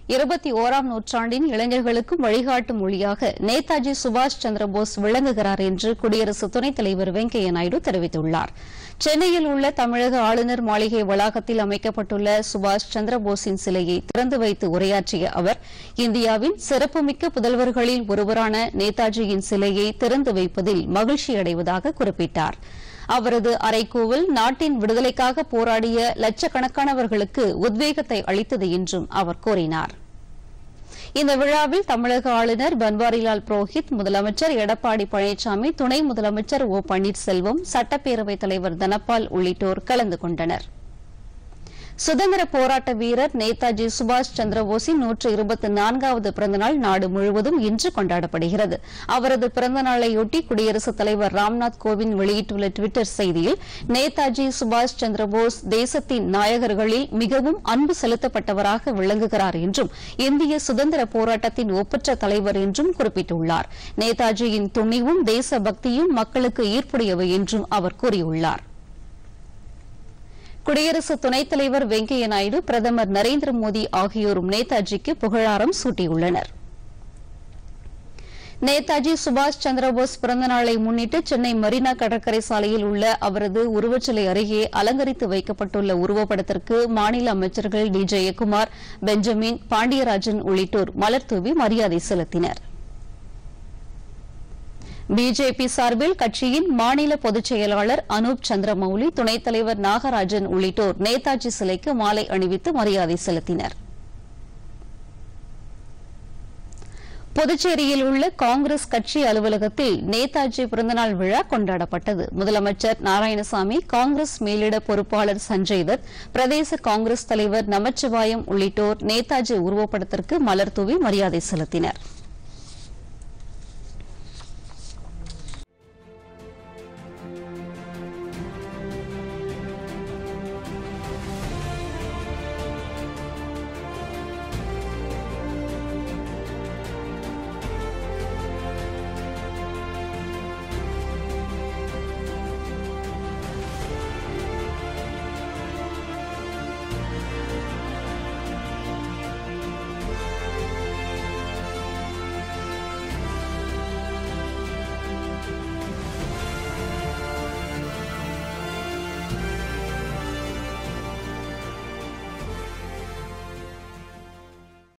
இருபத்தி ஓராம் நூற்றாண்டின் இளைஞர்களுக்கும் வழிகாட்டும் மொழியாக நேதாஜி சுபாஷ் சந்திரபோஸ் விளங்குகிறார் என்று குடியரசு துணைத் தலைவர் வெங்கையா நாயுடு தெரிவித்துள்ளார் சென்னையில் உள்ள தமிழக ஆளுநர் மாளிகை வளாகத்தில் அமைக்கப்பட்டுள்ள சுபாஷ் சந்திரபோஸின் சிலையை திறந்து வைத்து உரையாற்றிய அவர் இந்தியாவின் சிறப்புமிக்க புதல்வர்களில் ஒருவரான நேதாஜியின் சிலையை திறந்து வைப்பதில் மகிழ்ச்சியடைவதாக குறிப்பிட்டார் அவரது அறைகூவல் நாட்டின் விடுதலைக்காக போராடிய லட்சக்கணக்கானவர்களுக்கு உத்வேகத்தை அளித்தது என்றும் அவர் கூறினார் இந்த விழாவில் தமிழக ஆளுநர் பன்வாரிலால் புரோஹித் முதலமைச்சர் எடப்பாடி பழனிசாமி துணை முதலமைச்சர் ஓ பன்னீர்செல்வம் சட்டப்பேரவைத் தலைவர் தனபால் உள்ளிட்டோர் கலந்து கொண்டனர் சுதந்திர போராட்ட வீரர் நேதாஜி சுபாஷ் சந்திரபோஸின் நூற்று இருபத்தி நான்காவது பிறந்தநாள் நாடு முழுவதும் இன்று கொண்டாடப்படுகிறது அவரது பிறந்தநாளையொட்டி குடியரசுத் தலைவர் ராம்நாத் கோவிந்த் வெளியிட்டுள்ள டுவிட்டர் செய்தியில் நேதாஜி சுபாஷ் சந்திரபோஸ் தேசத்தின் நாயகர்களில் மிகவும் அன்பு செலுத்தப்பட்டவராக விளங்குகிறார் என்றும் இந்திய சுதந்திர போராட்டத்தின் ஒப்பற்ற தலைவர் என்றும் குறிப்பிட்டுள்ளார் நேதாஜியின் துணிவும் தேசபக்தியும் மக்களுக்கு ஈர்ப்புடையவை என்றும் அவர் கூறியுள்ளார் குடியரசு துணைத் தலைவர் வெங்கையா நாயுடு பிரதமர் நரேந்திர மோடி ஆகியோரும் நேதாஜிக்கு புகழாரம் சூட்டியுள்ளனர் நேதாஜி சுபாஷ் சந்திரபோஸ் பிறந்தநாளை முன்னிட்டு சென்னை மெரினா கடற்கரை சாலையில் உள்ள அவரது உருவச்சிலை அருகே அலங்கரித்து வைக்கப்பட்டுள்ள உருவப்படத்திற்கு மாநில அமைச்சர்கள் டி ஜெயக்குமார் பெஞ்சமின் பாண்டியராஜன் உள்ளிட்டோர் மலர்தூவி மரியாதை செலுத்தினர் பிஜேபி சார்பில் கட்சியின் மாநில பொதுச் செயலாளர் அனூப் சந்திரமௌலி துணைத் தலைவர் நாகராஜன் உள்ளிட்டோர் நேதாஜி சிலைக்கு மாலை அணிவித்து மரியாதை செலுத்தினர் புதுச்சேரியில் உள்ள காங்கிரஸ் கட்சி அலுவலகத்தில் நேதாஜி பிறந்தநாள் விழா கொண்டாடப்பட்டது முதலமைச்சர் நாராயணசாமி காங்கிரஸ் மேலிட பொறுப்பாளர் சஞ்சய் தத் பிரதேச காங்கிரஸ் தலைவர் நமச்சிவாயம் உள்ளிட்டோர் நேதாஜி உருவப்படத்திற்கு மலர்தூவி மரியாதை செலுத்தினர்